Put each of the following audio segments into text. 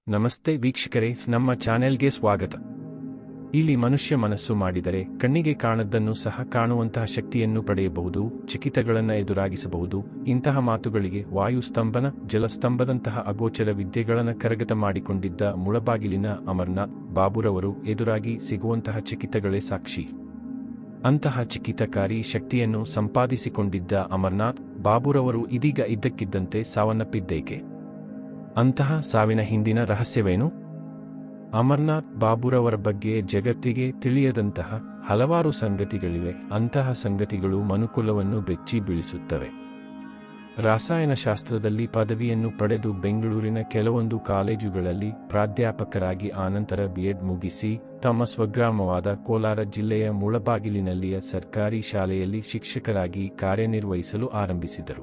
ನಮಸ್ತೆ ವೀಕ್ಷಕರೇ ನಮ್ಮ ಚಾನೆಲ್ಗೆ ಸ್ವಾಗತ ಇಲ್ಲಿ ಮನುಷ್ಯ ಮನಸ್ಸು ಮಾಡಿದರೆ ಕಣ್ಣಿಗೆ ಕಾಣದ್ದನ್ನು ಸಹ ಕಾಣುವಂತಹ ಶಕ್ತಿಯನ್ನು ಪಡೆಯಬಹುದು ಚಿಕಿತಗಳನ್ನು ಎದುರಾಗಿಸಬಹುದು ಇಂತಹ ಮಾತುಗಳಿಗೆ ವಾಯುಸ್ತಂಭನ ಜಲಸ್ತಂಭದಂತಹ ಅಗೋಚರ ವಿದ್ಯೆಗಳನ್ನು ಕರಗತ ಮಾಡಿಕೊಂಡಿದ್ದ ಮುಳಬಾಗಿಲಿನ ಅಮರ್ನಾಥ್ ಬಾಬುರವರು ಎದುರಾಗಿ ಸಿಗುವಂತಹ ಚಿಕಿತಗಳೇ ಸಾಕ್ಷಿ ಅಂತಹ ಚಿಕಿತಕಾರಿ ಶಕ್ತಿಯನ್ನು ಸಂಪಾದಿಸಿಕೊಂಡಿದ್ದ ಅಮರ್ನಾಥ್ ಬಾಬುರವರು ಇದೀಗ ಇದ್ದಕ್ಕಿದ್ದಂತೆ ಸಾವನ್ನಪ್ಪಿದ್ದೇಕೆ ಅಂತಹ ಸಾವಿನ ಹಿಂದಿನ ರಹಸ್ಯವೇನು ಅಮರ್ನಾಥ್ ಬಾಬುರವರ ಬಗ್ಗೆ ಜಗತ್ತಿಗೆ ತಿಳಿಯದಂತಹ ಹಲವಾರು ಸಂಗತಿಗಳಿವೆ ಅಂತಹ ಸಂಗತಿಗಳು ಮನುಕುಲವನ್ನು ಬೆಚ್ಚಿ ಬೀಳಿಸುತ್ತವೆ ರಾಸಾಯನಶಾಸ್ತ್ರದಲ್ಲಿ ಪದವಿಯನ್ನು ಪಡೆದು ಬೆಂಗಳೂರಿನ ಕೆಲವೊಂದು ಕಾಲೇಜುಗಳಲ್ಲಿ ಪ್ರಾಧ್ಯಾಪಕರಾಗಿ ಆನಂತರ ಬಿಎಡ್ ಮುಗಿಸಿ ತಮ್ಮ ಸ್ವಗ್ರಾಮವಾದ ಕೋಲಾರ ಜಿಲ್ಲೆಯ ಮುಳಬಾಗಿಲಿನಲ್ಲಿಯ ಸರ್ಕಾರಿ ಶಾಲೆಯಲ್ಲಿ ಶಿಕ್ಷಕರಾಗಿ ಕಾರ್ಯನಿರ್ವಹಿಸಲು ಆರಂಭಿಸಿದರು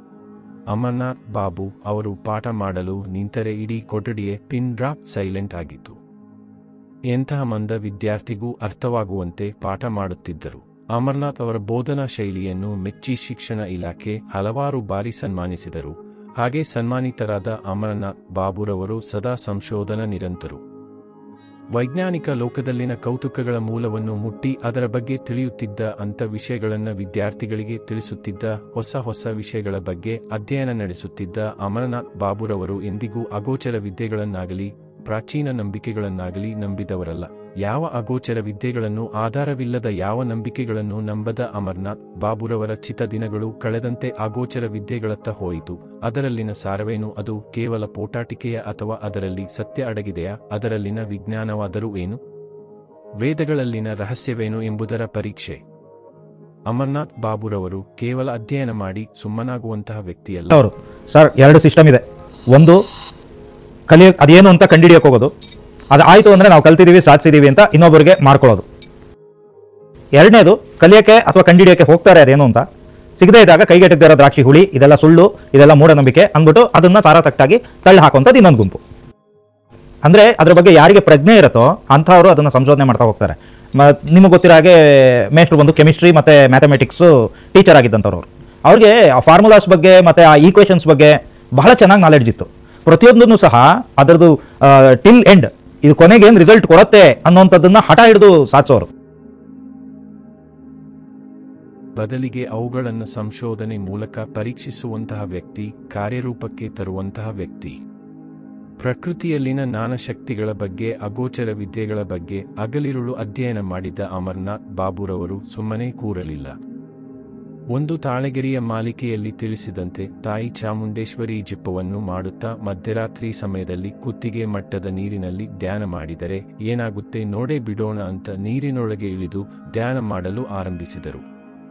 ಅಮರ್ನಾಥ್ ಬಾಬು ಅವರು ಪಾಠ ಮಾಡಲು ನಿಂತರೆ ಇಡೀ ಕೊಠಡಿಯೇ ಪಿನ್ ಡ್ರಾಪ್ ಸೈಲೆಂಟ್ ಆಗಿತ್ತು ಎಂತಹ ಮಂದ ವಿದ್ಯಾರ್ಥಿಗೂ ಅರ್ಥವಾಗುವಂತೆ ಪಾಠ ಮಾಡುತ್ತಿದ್ದರು ಅಮರ್ನಾಥ್ ಅವರ ಬೋಧನಾ ಶೈಲಿಯನ್ನು ಮೆಚ್ಚಿ ಶಿಕ್ಷಣ ಇಲಾಖೆ ಹಲವಾರು ಬಾರಿ ಸನ್ಮಾನಿಸಿದರು ಹಾಗೆ ಸನ್ಮಾನಿತರಾದ ಅಮರನಾಥ್ ಬಾಬುರವರು ಸದಾ ಸಂಶೋಧನಾ ನಿರಂತರು ವೈಜ್ಞಾನಿಕ ಲೋಕದಲ್ಲಿನ ಕೌತುಕಗಳ ಮೂಲವನ್ನು ಮುಟ್ಟಿ ಅದರ ಬಗ್ಗೆ ತಿಳಿಯುತ್ತಿದ್ದ ಅಂಥ ವಿಷಯಗಳನ್ನು ವಿದ್ಯಾರ್ಥಿಗಳಿಗೆ ತಿಳಿಸುತ್ತಿದ್ದ ಹೊಸ ಹೊಸ ವಿಷಯಗಳ ಬಗ್ಗೆ ಅಧ್ಯಯನ ನಡೆಸುತ್ತಿದ್ದ ಅಮರನಾಥ್ ಬಾಬುರವರು ಎಂದಿಗೂ ಅಗೋಚರ ವಿದ್ಯೆಗಳನ್ನಾಗಲಿ ಪ್ರಾಚೀನ ನಂಬಿಕೆಗಳನ್ನಾಗಲಿ ನಂಬಿದವರಲ್ಲ ಯಾವ ಅಗೋಚರ ವಿದ್ಯೆಗಳನ್ನು ಆಧಾರವಿಲ್ಲದ ಯಾವ ನಂಬಿಕೆಗಳನ್ನು ನಂಬದ ಅಮರ್ನಾಥ್ ಬಾಬುರವರ ಚಿತದಿನಗಳು ಕಳೆದಂತೆ ಅಗೋಚರ ವಿದ್ಯೆಗಳತ್ತ ಹೋಯಿತು ಅದರಲ್ಲಿನ ಸಾರವೇನು ಅದು ಕೇವಲ ಪೋಟಾಟಿಕೆಯ ಅಥವಾ ಅದರಲ್ಲಿ ಸತ್ಯ ಅಡಗಿದೆಯಾ ಅದರಲ್ಲಿನ ವಿಜ್ಞಾನವಾದರೂ ಏನು ವೇದಗಳಲ್ಲಿನ ರಹಸ್ಯವೇನು ಎಂಬುದರ ಪರೀಕ್ಷೆ ಅಮರ್ನಾಥ್ ಬಾಬುರವರು ಕೇವಲ ಅಧ್ಯಯನ ಮಾಡಿ ಸುಮ್ಮನಾಗುವಂತಹ ವ್ಯಕ್ತಿಯಲ್ಲ ಅವರು ಸರ್ ಎರಡು ಸಿಸ್ಟಮ್ ಇದೆ ಒಂದು ಕಲಿಯ ಅದೇನು ಅಂತ ಕಂಡುಹಿಡಿಯಕ್ಕೆ ಹೋಗೋದು ಅದು ಆಯಿತು ಅಂದರೆ ನಾವು ಕಲ್ತಿದ್ದೀವಿ ಸಾಧಿಸಿದ್ದೀವಿ ಅಂತ ಇನ್ನೊಬ್ಬರಿಗೆ ಮಾಡ್ಕೊಳ್ಳೋದು ಎರಡನೇದು ಕಲಿಯೋಕ್ಕೆ ಅಥವಾ ಕಂಡುಹಿಡಿಯೋಕ್ಕೆ ಹೋಗ್ತಾರೆ ಅದೇನು ಅಂತ ಸಿಗದೇ ಇದ್ದಾಗ ಕೈಗೆಟಕದಿರೋ ದ್ರಾಕ್ಷಿ ಹುಳಿ ಇದೆಲ್ಲ ಸುಳ್ಳು ಇದೆಲ್ಲ ಮೂಢನಂಬಿಕೆ ಅಂದ್ಬಿಟ್ಟು ಅದನ್ನು ತಾರಾತಕ್ಟಾಗಿ ತಳ್ಳಿ ಹಾಕುವಂಥದ್ದು ಇನ್ನೊಂದು ಗುಂಪು ಅಂದರೆ ಅದ್ರ ಬಗ್ಗೆ ಯಾರಿಗೆ ಪ್ರಜ್ಞೆ ಇರುತ್ತೋ ಅಂಥವರು ಅದನ್ನು ಸಂಶೋಧನೆ ಮಾಡ್ತಾ ಹೋಗ್ತಾರೆ ಮ ನಿಮಗೆ ಗೊತ್ತಿರೋ ಹಾಗೆ ಮೇಷ್ಟ್ರು ಬಂದು ಕೆಮಿಸ್ಟ್ರಿ ಮತ್ತು ಮ್ಯಾಥಮೆಟಿಕ್ಸು ಟೀಚರ್ ಆಗಿದ್ದಂಥವ್ರು ಅವರು ಅವ್ರಿಗೆ ಆ ಫಾರ್ಮುಲಾಸ್ ಬಗ್ಗೆ ಮತ್ತು ಆ ಈಕ್ವೇಷನ್ಸ್ ಬಗ್ಗೆ ಬಹಳ ಚೆನ್ನಾಗಿ ನಾಲೆಡ್ಜ್ ಇತ್ತು ಪ್ರತಿಯೊಂದನ್ನು ಸಹ ಅದರದ್ದು ಟಿಲ್ ಎಂಡ್ ಇದು ಕೊನೆಗೆ ಏನು ರಿಸಲ್ಟ್ ಕೊಡುತ್ತೆ ಅನ್ನೋಂಥದ್ದನ್ನು ಹಠ ಹಿಡಿದು ಸಾಧಿಸೋರು ಬದಲಿಗೆ ಅವುಗಳನ್ನು ಸಂಶೋಧನೆ ಮೂಲಕ ಪರೀಕ್ಷಿಸುವಂತಹ ವ್ಯಕ್ತಿ ಕಾರ್ಯರೂಪಕ್ಕೆ ತರುವಂತಹ ವ್ಯಕ್ತಿ ಪ್ರಕೃತಿಯಲ್ಲಿನ ನಾನಶಕ್ತಿಗಳ ಬಗ್ಗೆ ಅಗೋಚರ ವಿದ್ಯೆಗಳ ಬಗ್ಗೆ ಅಗಲಿರುಳು ಅಧ್ಯಯನ ಮಾಡಿದ್ದ ಅಮರ್ನಾಥ್ ಬಾಬುರವರು ಸುಮ್ಮನೆ ಕೂರಲಿಲ್ಲ ಒಂದು ತಾಳಗೆರೆಯ ಮಾಲಿಕೆಯಲ್ಲಿ ತಿಳಿಸಿದಂತೆ ತಾಯಿ ಚಾಮುಂಡೇಶ್ವರಿ ಜಪವನ್ನು ಮಾಡುತ್ತಾ ಮಧ್ಯರಾತ್ರಿ ಸಮಯದಲ್ಲಿ ಕುತ್ತಿಗೆ ಮಟ್ಟದ ನೀರಿನಲ್ಲಿ ಧ್ಯಾನ ಮಾಡಿದರೆ ಏನಾಗುತ್ತೆ ನೋಡೇ ಬಿಡೋಣ ಅಂತ ನೀರಿನೊಳಗೆ ಇಳಿದು ಧ್ಯಾನ ಮಾಡಲು ಆರಂಭಿಸಿದರು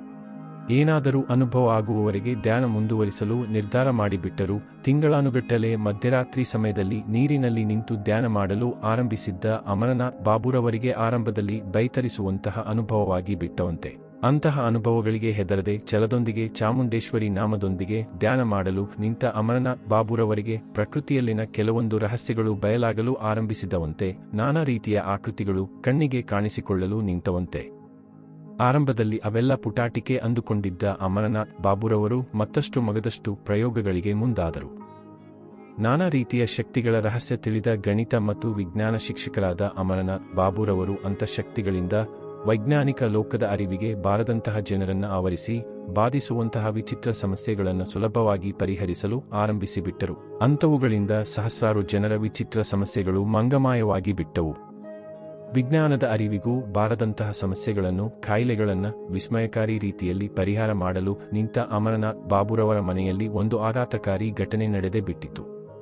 ಏನಾದರೂ ಅನುಭವ ಆಗುವವರೆಗೆ ಧ್ಯಾನ ಮುಂದುವರಿಸಲು ನಿರ್ಧಾರ ಮಾಡಿಬಿಟ್ಟರು ತಿಂಗಳಾನುಗಟ್ಟಲೆ ಮಧ್ಯರಾತ್ರಿ ಸಮಯದಲ್ಲಿ ನೀರಿನಲ್ಲಿ ನಿಂತು ಧ್ಯಾನ ಮಾಡಲು ಆರಂಭಿಸಿದ್ದ ಅಮರನಾಥ್ ಬಾಬುರವರಿಗೆ ಆರಂಭದಲ್ಲಿ ಬೈತರಿಸುವಂತಹ ಅನುಭವವಾಗಿ ಬಿಟ್ಟವಂತೆ ಅಂತಹ ಅನುಭವಗಳಿಗೆ ಹೆದರದೆ ಛಲದೊಂದಿಗೆ ಚಾಮುಂಡೇಶ್ವರಿ ನಾಮದೊಂದಿಗೆ ಧ್ಯಾನ ಮಾಡಲು ನಿಂತ ಅಮರನಾಥ್ ಬಾಬುರವರಿಗೆ ಪ್ರಕೃತಿಯಲ್ಲಿನ ಕೆಲವೊಂದು ರಹಸ್ಯಗಳು ಬಯಲಾಗಲು ಆರಂಭಿಸಿದವಂತೆ ನಾನಾ ರೀತಿಯ ಆಕೃತಿಗಳು ಕಣ್ಣಿಗೆ ಕಾಣಿಸಿಕೊಳ್ಳಲು ನಿಂತವಂತೆ ಆರಂಭದಲ್ಲಿ ಅವೆಲ್ಲ ಪುಟಾಟಿಕೆ ಅಂದುಕೊಂಡಿದ್ದ ಅಮರನಾಥ್ ಬಾಬುರವರು ಮತ್ತಷ್ಟು ಮಗದಷ್ಟು ಪ್ರಯೋಗಗಳಿಗೆ ಮುಂದಾದರು ನಾನಾ ರೀತಿಯ ಶಕ್ತಿಗಳ ರಹಸ್ಯ ತಿಳಿದ ಗಣಿತ ಮತ್ತು ವಿಜ್ಞಾನ ಶಿಕ್ಷಕರಾದ ಅಮರನಾಥ್ ಬಾಬುರವರು ಅಂತಃಶಕ್ತಿಗಳಿಂದ ವೈಜ್ಞಾನಿಕ ಲೋಕದ ಅರಿವಿಗೆ ಬಾರದಂತಹ ಜನರನ್ನ ಆವರಿಸಿ ಬಾಧಿಸುವಂತಹ ವಿಚಿತ್ರ ಸಮಸ್ಯೆಗಳನ್ನು ಸುಲಭವಾಗಿ ಪರಿಹರಿಸಲು ಆರಂಭಿಸಿಬಿಟ್ಟರು ಅಂಥವುಗಳಿಂದ ಸಹಸ್ರಾರು ಜನರ ವಿಚಿತ್ರ ಸಮಸ್ಯೆಗಳು ಮಂಗಮಾಯವಾಗಿ ಬಿಟ್ಟವು ವಿಜ್ಞಾನದ ಅರಿವಿಗೂ ಬಾರದಂತಹ ಸಮಸ್ಯೆಗಳನ್ನು ಕಾಯಿಲೆಗಳನ್ನು ವಿಸ್ಮಯಕಾರಿ ರೀತಿಯಲ್ಲಿ ಪರಿಹಾರ ಮಾಡಲು ನಿಂತ ಅಮರನಾಥ್ ಬಾಬುರವರ ಮನೆಯಲ್ಲಿ ಒಂದು ಆಘಾತಕಾರಿ ಘಟನೆ ನಡೆದೇ ಬಿಟ್ಟಿತು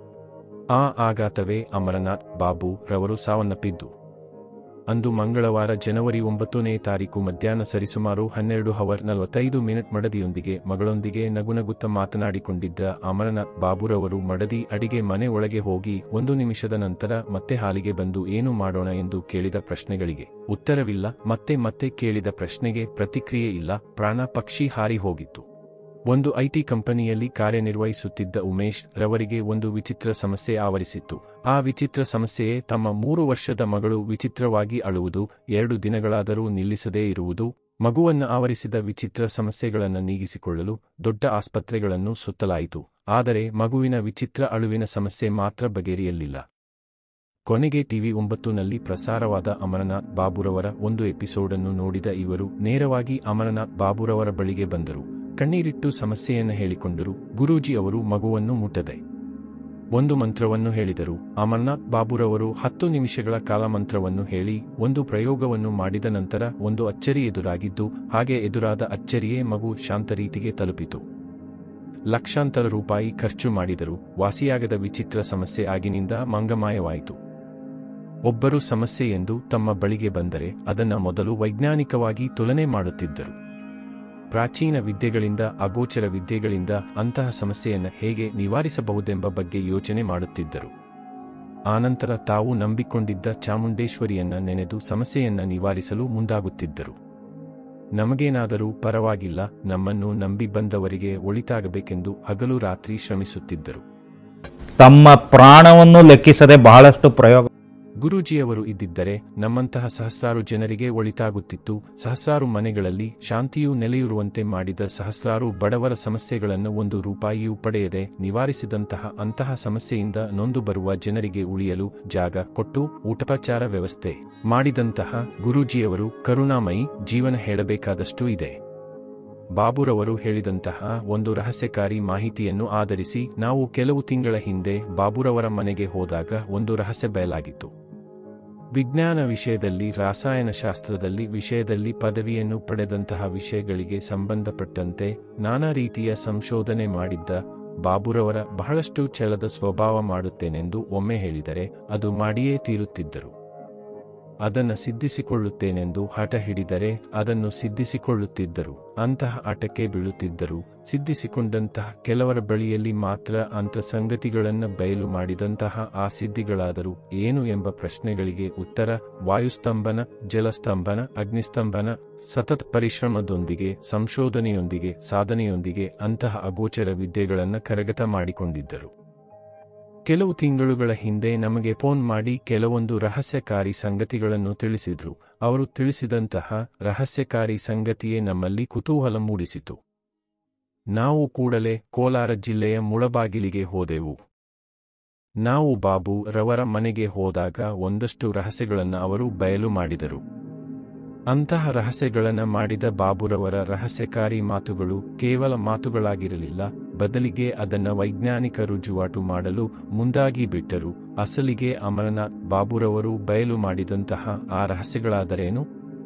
ಆ ಆಘಾತವೇ ಅಮರನಾಥ್ ಬಾಬು ರವರು ಸಾವನ್ನಪ್ಪಿದ್ದು ಅಂದು ಮಂಗಳವಾರ ಜನವರಿ ಒಂಬತ್ತನೇ ತಾರೀಕು ಮಧ್ಯಾಹ್ನ ಸರಿಸುಮಾರು ಹನ್ನೆರಡು ಹವರ್ ನಲವತ್ತೈದು ಮಿನಿಟ್ ಮಡದಿಯೊಂದಿಗೆ ಮಗಳೊಂದಿಗೆ ನಗುನಗುತ್ತ ಮಾತನಾಡಿಕೊಂಡಿದ್ದ ಅಮರನಾಥ್ ಬಾಬುರವರು ಮಡದಿ ಅಡಿಗೆ ಮನೆ ಒಳಗೆ ಹೋಗಿ ಒಂದು ನಿಮಿಷದ ನಂತರ ಮತ್ತೆ ಹಾಲಿಗೆ ಬಂದು ಏನು ಮಾಡೋಣ ಎಂದು ಕೇಳಿದ ಪ್ರಶ್ನೆಗಳಿಗೆ ಉತ್ತರವಿಲ್ಲ ಮತ್ತೆ ಮತ್ತೆ ಕೇಳಿದ ಪ್ರಶ್ನೆಗೆ ಪ್ರತಿಕ್ರಿಯೆ ಇಲ್ಲ ಪ್ರಾಣ ಪಕ್ಷಿ ಹಾರಿ ಹೋಗಿತ್ತು ಒಂದು ಐಟಿ ಕಂಪನಿಯಲ್ಲಿ ಕಾರ್ಯನಿರ್ವಹಿಸುತ್ತಿದ್ದ ಉಮೇಶ್ ರವರಿಗೆ ಒಂದು ವಿಚಿತ್ರ ಸಮಸ್ಯೆ ಆವರಿಸಿತ್ತು ಆ ವಿಚಿತ್ರ ಸಮಸ್ಯೆಯೇ ತಮ್ಮ ಮೂರು ವರ್ಷದ ಮಗಳು ವಿಚಿತ್ರವಾಗಿ ಅಳುವುದು ಎರಡು ದಿನಗಳಾದರೂ ನಿಲ್ಲಿಸದೇ ಇರುವುದು ಮಗುವನ್ನು ಆವರಿಸಿದ ವಿಚಿತ್ರ ಸಮಸ್ಯೆಗಳನ್ನು ನೀಗಿಸಿಕೊಳ್ಳಲು ದೊಡ್ಡ ಆಸ್ಪತ್ರೆಗಳನ್ನು ಸುತ್ತಲಾಯಿತು ಆದರೆ ಮಗುವಿನ ವಿಚಿತ್ರ ಅಳುವಿನ ಸಮಸ್ಯೆ ಮಾತ್ರ ಬಗೆಹರಿಯಲಿಲ್ಲ ಕೊನೆಗೆ ಟಿವಿ ಒಂಬತ್ತುನಲ್ಲಿ ಪ್ರಸಾರವಾದ ಅಮರನಾಥ್ ಬಾಬುರವರ ಒಂದು ಎಪಿಸೋಡನ್ನು ನೋಡಿದ ಇವರು ನೇರವಾಗಿ ಅಮರನಾಥ್ ಬಾಬುರವರ ಬಳಿಗೆ ಬಂದರು ಕಣ್ಣೀರಿಟ್ಟು ಸಮಸ್ಯೆಯನ್ನು ಹೇಳಿಕೊಂಡರು ಗುರೂಜಿ ಅವರು ಮಗುವನ್ನು ಮುಟ್ಟದೆ ಒಂದು ಮಂತ್ರವನ್ನು ಹೇಳಿದರು ಅಮರ್ನಾಥ್ ಬಾಬುರವರು ಹತ್ತು ನಿಮಿಷಗಳ ಕಾಲ ಮಂತ್ರವನ್ನು ಹೇಳಿ ಒಂದು ಪ್ರಯೋಗವನ್ನು ಮಾಡಿದ ನಂತರ ಒಂದು ಅಚ್ಚರಿ ಎದುರಾಗಿದ್ದು ಹಾಗೆ ಎದುರಾದ ಅಚ್ಚರಿಯೇ ಮಗು ಶಾಂತರೀತಿಗೆ ತಲುಪಿತು ಲಕ್ಷಾಂತರ ರೂಪಾಯಿ ಖರ್ಚು ಮಾಡಿದರು ವಾಸಿಯಾಗದ ವಿಚಿತ್ರ ಸಮಸ್ಯೆ ಆಗಿನಿಂದ ಮಂಗಮಾಯವಾಯಿತು ಒಬ್ಬರು ಸಮಸ್ಯೆ ಎಂದು ತಮ್ಮ ಬಳಿಗೆ ಬಂದರೆ ಅದನ್ನ ಮೊದಲು ವೈಜ್ಞಾನಿಕವಾಗಿ ತುಲನೆ ಮಾಡುತ್ತಿದ್ದರು ಪ್ರಾಚೀನ ವಿದ್ಯೆಗಳಿಂದ ಅಗೋಚರ ವಿದ್ಯೆಗಳಿಂದ ಅಂತಹ ಸಮಸ್ಯೆಯನ್ನು ಹೇಗೆ ನಿವಾರಿಸಬಹುದೆಂಬ ಬಗ್ಗೆ ಯೋಚನೆ ಮಾಡುತ್ತಿದ್ದರು ಆನಂತರ ತಾವು ನಂಬಿಕೊಂಡಿದ್ದ ಚಾಮುಂಡೇಶ್ವರಿಯನ್ನ ನೆನೆದು ಸಮಸ್ಯೆಯನ್ನ ನಿವಾರಿಸಲು ಮುಂದಾಗುತ್ತಿದ್ದರು ನಮಗೇನಾದರೂ ಪರವಾಗಿಲ್ಲ ನಮ್ಮನ್ನು ನಂಬಿ ಬಂದವರಿಗೆ ಒಳಿತಾಗಬೇಕೆಂದು ಹಗಲು ರಾತ್ರಿ ಶ್ರಮಿಸುತ್ತಿದ್ದರು ತಮ್ಮ ಪ್ರಾಣವನ್ನು ಲೆಕ್ಕಿಸದೆ ಬಹಳಷ್ಟು ಪ್ರಯೋಗ ಗುರೂಜಿಯವರು ಇದ್ದಿದ್ದರೆ ನಮ್ಮಂತಹ ಸಹಸ್ರಾರು ಜನರಿಗೆ ಒಳಿತಾಗುತ್ತಿತ್ತು ಸಹಸ್ರಾರು ಮನೆಗಳಲ್ಲಿ ಶಾಂತಿಯೂ ನೆಲೆಯೂರುವಂತೆ ಮಾಡಿದ ಸಹಸ್ರಾರು ಬಡವರ ಸಮಸ್ಯೆಗಳನ್ನು ಒಂದು ರೂಪಾಯಿಯೂ ಪಡೆಯದೆ ನಿವಾರಿಸಿದಂತಹ ಅಂತಹ ಸಮಸ್ಯೆಯಿಂದ ನೊಂದು ಬರುವ ಜನರಿಗೆ ಉಳಿಯಲು ಜಾಗ ಕೊಟ್ಟು ಊಟೋಪಚಾರ ವ್ಯವಸ್ಥೆ ಮಾಡಿದಂತಹ ಗುರೂಜಿಯವರು ಕರುಣಾಮಯಿ ಜೀವನ ಹೇಳಬೇಕಾದಷ್ಟು ಇದೆ ಬಾಬುರವರು ಹೇಳಿದಂತಹ ಒಂದು ರಹಸ್ಯಕಾರಿ ಮಾಹಿತಿಯನ್ನು ಆಧರಿಸಿ ನಾವು ಕೆಲವು ತಿಂಗಳ ಹಿಂದೆ ಬಾಬುರವರ ಮನೆಗೆ ಹೋದಾಗ ಒಂದು ರಹಸ್ಯ ಬಯಲಾಗಿತ್ತು ವಿಜ್ಞಾನ ವಿಷಯದಲ್ಲಿ ರಾಸಾಯನಶಾಸ್ತ್ರದಲ್ಲಿ ವಿಷಯದಲ್ಲಿ ಪದವಿಯನ್ನು ಪಡೆದಂತಹ ವಿಷಯಗಳಿಗೆ ಸಂಬಂಧಪಟ್ಟಂತೆ ನಾನಾ ರೀತಿಯ ಸಂಶೋಧನೆ ಮಾಡಿದ್ದ ಬಾಬುರವರ ಬಹಳಷ್ಟು ಛಲದ ಸ್ವಭಾವ ಮಾಡುತ್ತೇನೆಂದು ಒಮ್ಮೆ ಹೇಳಿದರೆ ಅದು ಮಾಡಿಯೇ ತೀರುತ್ತಿದ್ದರು ಅದನ್ನು ಸಿದ್ಧಿಸಿಕೊಳ್ಳುತ್ತೇನೆಂದು ಹಠ ಹಿಡಿದರೆ ಅದನ್ನು ಸಿದ್ಧಿಸಿಕೊಳ್ಳುತ್ತಿದ್ದರು ಅಂತಹ ಹಠಕ್ಕೆ ಬೀಳುತ್ತಿದ್ದರು ಸಿದ್ಧಿಸಿಕೊಂಡಂತಹ ಕೆಲವರ ಬಳಿಯಲ್ಲಿ ಮಾತ್ರ ಅಂಥ ಸಂಗತಿಗಳನ್ನು ಬಯಲು ಮಾಡಿದಂತಹ ಆ ಸಿದ್ಧಿಗಳಾದರೂ ಏನು ಎಂಬ ಪ್ರಶ್ನೆಗಳಿಗೆ ಉತ್ತರ ವಾಯುಸ್ತಂಭನ ಜಲಸ್ತಂಭನ ಅಗ್ನಿಸ್ತಂಭನ ಸತತ ಪರಿಶ್ರಮದೊಂದಿಗೆ ಸಂಶೋಧನೆಯೊಂದಿಗೆ ಸಾಧನೆಯೊಂದಿಗೆ ಅಂತಹ ಅಗೋಚರ ವಿದ್ಯೆಗಳನ್ನು ಕರಗತ ಮಾಡಿಕೊಂಡಿದ್ದರು ಕೆಲವು ತಿಂಗಳುಗಳ ಹಿಂದೆ ನಮಗೆ ಫೋನ್ ಮಾಡಿ ಕೆಲವೊಂದು ರಹಸ್ಯಕಾರಿ ಸಂಗತಿಗಳನ್ನು ತಿಳಿಸಿದ್ರು ಅವರು ತಿಳಿಸಿದಂತಹ ರಹಸ್ಯಕಾರಿ ಸಂಗತಿಯೇ ನಮ್ಮಲ್ಲಿ ಕುತೂಹಲ ಮೂಡಿಸಿತು ನಾವು ಕೂಡಲೇ ಕೋಲಾರ ಜಿಲ್ಲೆಯ ಮುಳಬಾಗಿಲಿಗೆ ಹೋದೆವು ನಾವು ಬಾಬು ರವರ ಮನೆಗೆ ಹೋದಾಗ ಒಂದಷ್ಟು ರಹಸ್ಯಗಳನ್ನು ಅವರು ಬಯಲು ಮಾಡಿದರು ಅಂತಹ ರಹಸ್ಯಗಳನ್ನು ಮಾಡಿದ ಬಾಬುರವರ ರಹಸ್ಯಕಾರಿ ಮಾತುಗಳು ಕೇವಲ ಮಾತುಗಳಾಗಿರಲಿಲ್ಲ ಬದಲಿಗೆ ಅದನ್ನು ವೈಜ್ಞಾನಿಕ ರುಜುವಾಟು ಮಾಡಲು ಮುಂದಾಗಿ ಬಿಟ್ಟರು ಅಸಲಿಗೆ ಅಮರನಾಥ್ ಬಾಬುರವರು ಬಯಲು ಮಾಡಿದಂತಹ ಆ ರಹಸ್ಯಗಳಾದರೇನು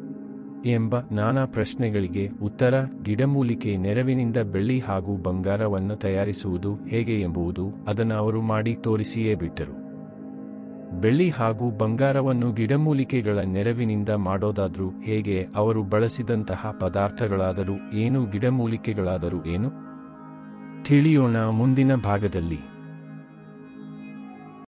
ಎಂಬ ನಾನಾ ಪ್ರಶ್ನೆಗಳಿಗೆ ಉತ್ತರ ಗಿಡಮೂಲಿಕೆ ನೆರವಿನಿಂದ ಬೆಳ್ಳಿ ಹಾಗೂ ಬಂಗಾರವನ್ನು ತಯಾರಿಸುವುದು ಹೇಗೆ ಎಂಬುದು ಅದನ್ನು ಅವರು ಮಾಡಿ ತೋರಿಸಿಯೇ ಬಿಟ್ಟರು ಬೆಳ್ಳಿ ಹಾಗೂ ಬಂಗಾರವನ್ನು ಗಿಡಮೂಲಿಕೆಗಳ ನೆರವಿನಿಂದ ಮಾಡೋದಾದ್ರೂ ಹೇಗೆ ಅವರು ಬಳಸಿದಂತಹ ಪದಾರ್ಥಗಳಾದರೂ ಏನು ಗಿಡಮೂಲಿಕೆಗಳಾದರೂ ಏನು ತಿಳಿಯೋಣ ಮುಂದಿನ ಭಾಗದಲ್ಲಿ